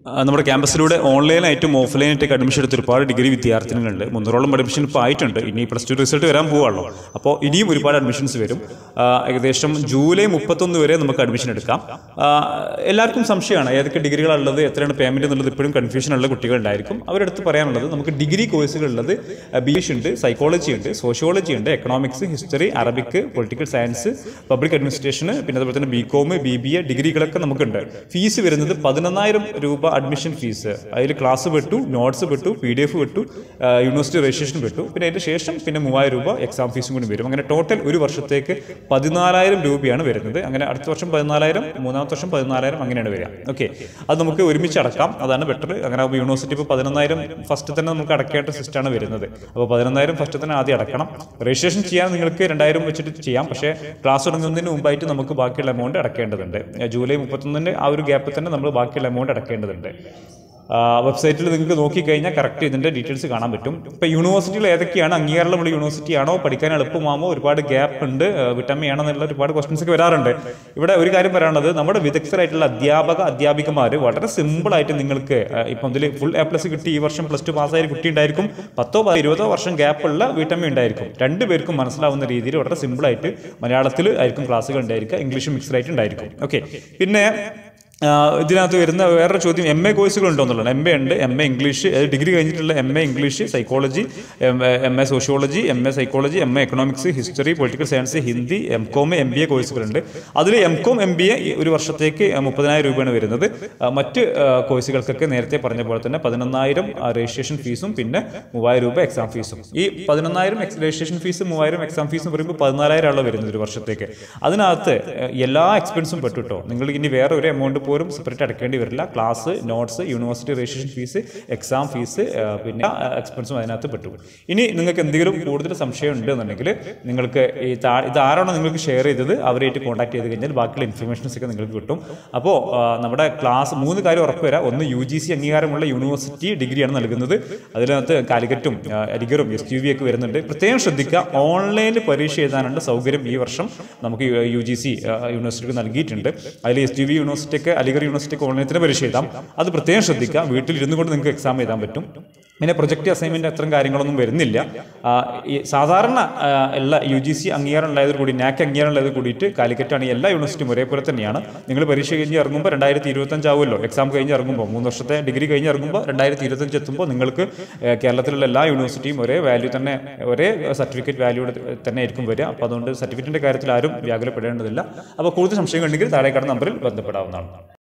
ആ, നമ്മുടെ ക്യാമ്പസിലൂടെ ഓൺലൈനായിട്ടും ഓഫ്ലൈനായിട്ടൊക്കെ അഡ്മിഷൻ എടുത്ത് ഒരുപാട് ഡിഗ്രി വിദ്യാർത്ഥികളുണ്ട് മുന്നൂറോളം അഡ്മിഷൻ ഇപ്പോൾ ആയിട്ടുണ്ട് ഇനി പ്ലസ് ടു റിസൾട്ട് വരാൻ പോവാണല്ലോ അപ്പോൾ ഇനിയും ഒരുപാട് അഡ്മിഷൻസ് വരും ആ, ഏകദേശം ജൂലൈ മുപ്പത്തൊന്ന് വരെ നമുക്ക് അഡ്മിഷൻ എടുക്കാം ആ, എല്ലാവർക്കും സംശയമാണ് ഏതൊക്കെ ഡിഗ്രികളുള്ളത് എത്രയാണ് പേയ്മെൻറ്റ് എന്നുള്ളത് ഇപ്പോഴും കൺഫ്യൂഷൻ ഉള്ള കുട്ടികളുണ്ടായിരിക്കും അവരെടുത്ത് പറയാനുള്ളത് നമുക്ക് ഡിഗ്രി കോഴ്സുകളുള്ളത് ബി എസ് ഉണ്ട് സൈക്കോളജി ഉണ്ട് സോഷ്യോളജി ഉണ്ട് economics history Arabic political science public administration പിന്നെ അതുപോലെ തന്നെ B com B B A ഡിഗ്രികളൊക്കെ നമുക്കുണ്ട് ഫീസ് വരുന്നത് പതിനൊന്നായിരം രൂപ അഡ്മിഷൻ ഫീസ് അതിൽ ക്ലാസ് വിട്ടു നോട്ട്സ് വിട്ടു പി ഡി എഫ് വിട്ടു ആ, യൂണിവേഴ്സിറ്റി രജിസ്ട്രേഷൻ വിട്ടു പിന്നെ അതിന് ശേഷം പിന്നെ മൂവായിരം രൂപ എക്സാം ഫീസും കൂടി വരും അങ്ങനെ ടോട്ടൽ ഒരു വർഷത്തേക്ക് പതിനാലായിരം രൂപയാണ് വരുന്നത് അങ്ങനെ അടുത്ത വർഷം പതിനാലായിരം മൂന്നാമത്തെ വർഷം പതിനാലായിരം അങ്ങനെയാണ് വരിക ഓക്കെ അത് നമുക്ക് ഒരുമിച്ച് അടക്കാം അതാണ് ബെറ്റർ അങ്ങനെ ആകുമ്പോൾ യൂണിവേഴ്സിറ്റി ഇപ്പോൾ പതിനൊന്നായിരം ഫസ്റ്റ് തന്നെ നമുക്ക് അടക്കേണ്ട സിസ്റ്റമാണ് വരുന്നത് അപ്പോൾ പതിനൊന്നായിരം ഫസ്റ്റ് തന്നെ ആദ്യം അടക്കണം രജിസ്ട്രേഷൻ ചെയ്യാൻ നിങ്ങൾക്ക് രണ്ടായിരം വെച്ചിട്ട് ചെയ്യാം പക്ഷേ ക്ലാസ് തുടങ്ങുന്നതിന് മുമ്പായിട്ട് നമുക്ക് ബാക്കിയുള്ള എമൗണ്ട് അടക്കേണ്ടതുണ്ട് ജൂലൈ മുപ്പത്തൊന്നിൻ്റെ ആ ഒരു ഗ്യാപ്പിൽ തന്നെ നമ്മൾ ബാക്കിയുള്ള എമൗണ്ട് അടക്കേണ്ടതുണ്ട് വെബ്സൈറ്റിൽ നിങ്ങൾക്ക് നോക്കിക്കഴിഞ്ഞാൽ കറക്റ്റ് ഇതിൻ്റെ ഡീറ്റെയിൽസ് കാണാൻ പറ്റും ഇപ്പോൾ യൂണിവേഴ്സിറ്റികൾ ഏതൊക്കെയാണ് അംഗീകാരമുള്ള യൂണിവേഴ്സിറ്റി ആണോ പഠിക്കാൻ എളുപ്പമാമോ ഒരുപാട് ഗ്യാപ്പ് ഉണ്ട് വിട്ടമ്മ ആണോ എന്നുള്ള ഒരുപാട് ക്വസ്റ്റൻസ് ഒക്കെ വരാറുണ്ട് ഇവിടെ ഒരു കാര്യം പറയാനുള്ളത് നമ്മുടെ വിദഗ്ധരായിട്ടുള്ള അധ്യാപക അധ്യാപികമാർ വളരെ സിമ്പിളായിട്ട് നിങ്ങൾക്ക് ആ, ഇപ്പം ഇതിൽ ഫുൾ എ പ്ലസ് കിട്ടി ഈ വർഷം പ്ലസ് ടു പാസ്സായ ഒരു കുട്ടി ഉണ്ടായിരിക്കും പത്തോ പ- ഇരുപതോ വർഷം ഗ്യാപ്പുള്ള വീട്ടമ്മ ഉണ്ടായിരിക്കും രണ്ടുപേർക്കും മനസ്സിലാവുന്ന രീതിയിൽ വളരെ സിമ്പിളായിട്ട് മലയാളത്തിൽ ആയിരിക്കും ക്ലാസ്സുകൾ ഉണ്ടായിരിക്കുക ഇംഗ്ലീഷും മിക്സ്ഡ് ആയിട്ട് ഉണ്ടായിരിക്കും ഓക്കെ പിന്നെ ആ, ഇതിനകത്ത് വരുന്ന വേറൊരു ചോദ്യം എം എ കോഴ്സുകൾ ഉണ്ടോ എന്നുള്ളതാണ് എം എ ഉണ്ട് എം എ ഇംഗ്ലീഷ് അത് ഡിഗ്രി കഴിഞ്ഞിട്ടുള്ള M A English psychology M A sociology M A psychology M A economics history political science Hindi M com M B A കോഴ്സുകളുണ്ട് അതിൽ M com M B A ഒരു വർഷത്തേക്ക് മുപ്പതിനായിരം രൂപയാണ് വരുന്നത് ആ, മറ്റ് ആ, കോഴ്സുകൾക്കൊക്കെ നേരത്തെ പറഞ്ഞ പോലെ തന്നെ പതിനൊന്നായിരം രജിസ്ട്രേഷൻ ഫീസും പിന്നെ മൂവായിരം രൂപ എക്സാം ഫീസും ഈ പതിനൊന്നായിരം രജിസ്ട്രേഷൻ ഫീസ് മൂവായിരം എക്സാം ഫീസും പറയുമ്പോൾ പതിനാലായിരം ആണല്ലോ വരുന്നത് ഒരു വർഷത്തേക്ക് അതിനകത്ത് ഏഹ്, എല്ലാ എക്സ്പെൻസും പെട്ടു കേട്ടോ നിങ്ങൾ ഇനി വേറെ ഒരു എമൗണ്ട് പോലും സെപ്പറേറ്റ് അടക്കേണ്ടി വരില്ല class notes university registration fees exam fees പിന്നെ എക്സ്പെൻസും അതിനകത്ത് പെട്ടു ഇനി നിങ്ങൾക്ക് എന്തെങ്കിലും കൂടുതൽ സംശയം ഉണ്ട് എന്നുണ്ടെങ്കിൽ നിങ്ങൾക്ക് ഈ താ- ഇത് ആരാണോ നിങ്ങൾക്ക് ഷെയർ ചെയ്തത് അവരായിട്ട് കോൺടാക്ട് ചെയ്ത് കഴിഞ്ഞാൽ ബാക്കിയുള്ള ഇൻഫർമേഷൻസ് ഒക്കെ നിങ്ങൾക്ക് കിട്ടും അപ്പോൾ നമ്മുടെ ക്ലാസ് മൂന്ന് കാര്യം ഉറപ്പുവരാം ഒന്ന് യു ജി സി അംഗീകാരമുള്ള യൂണിവേഴ്സിറ്റി ഡിഗ്രിയാണ് നൽകുന്നത് അതിനകത്ത് കാലിക്കറ്റും ആ, അരിഗറും എസ് യു വി ഒക്കെ വരുന്നുണ്ട് പ്രത്യേകം ശ്രദ്ധിക്കുക ഓൺലൈനിൽ പരീക്ഷ എഴുതാനുള്ള സൗകര്യം ഈ വർഷം നമുക്ക് യു ജി സി യൂണിവേഴ്സിറ്റിക്ക് നൽകിയിട്ടുണ്ട് അതിൽ എസ് യു വി യൂണിവേഴ്സിറ്റിക്ക് അലിഗർ യൂണിവേഴ്സിറ്റിക്ക് ഓൺലൈനത്തിന് പരീക്ഷ എഴുതാം അത് പ്രത്യേകം ശ്രദ്ധിക്കുക വീട്ടിൽ ഇരുന്നു കൊണ്ട് നിങ്ങൾക്ക് എക്സാം എഴുതാൻ പറ്റും പിന്നെ പ്രൊജക്റ്റ് അസൈൻമെന്റ് അത്തരം കാര്യങ്ങളൊന്നും വരുന്നില്ല ആ, ഈ സാധാരണ ആ, എല്ലാ യു ജി സി അംഗീകാരം ഉള്ളതിൽ കൂടി നാക്ക് അംഗീകാരം ഉള്ളത് കൂടിയിട്ട് കാലിക്കറ്റാണ് ഈ എല്ലാ യൂണിവേഴ്സിറ്റിയും ഒരേപോലെ തന്നെയാണ് നിങ്ങൾ പരീക്ഷ കഴിഞ്ഞ് ഇറങ്ങുമ്പോൾ രണ്ടായിരത്തി ഇരുപത്തഞ്ചാവുമല്ലോ എക്സാം കഴിഞ്ഞ് ഇറങ്ങുമ്പോൾ മൂന്ന് വർഷത്തെ ഡിഗ്രി കഴിഞ്ഞ് ഇറങ്ങുമ്പോൾ രണ്ടായിരത്തി ഇരുപത്തഞ്ച് എത്തുമ്പോൾ നിങ്ങൾക്ക് ഏ, കേരളത്തിലുള്ള എല്ലാ യൂണിവേഴ്സിറ്റിയും ഒരേ വാല്യൂ തന്നെ ഒരേ സർട്ടിഫിക്കറ്റ് വാല്യൂ തന്നെ ആയിരിക്കും വരിക അപ്പോൾ അതുകൊണ്ട് സർട്ടിഫിക്കറ്റിന്റെ കാര്യത്തിൽ ആരും വ്യാകുലപ്പെടേണ്ടതില്ല അപ്പോൾ കൂടുതൽ സംശയങ്ങളുണ്ടെങ്കിൽ താഴെ കടന്ന നമ്പറിൽ ബന്ധപ്പെടാവുന്നതാണ്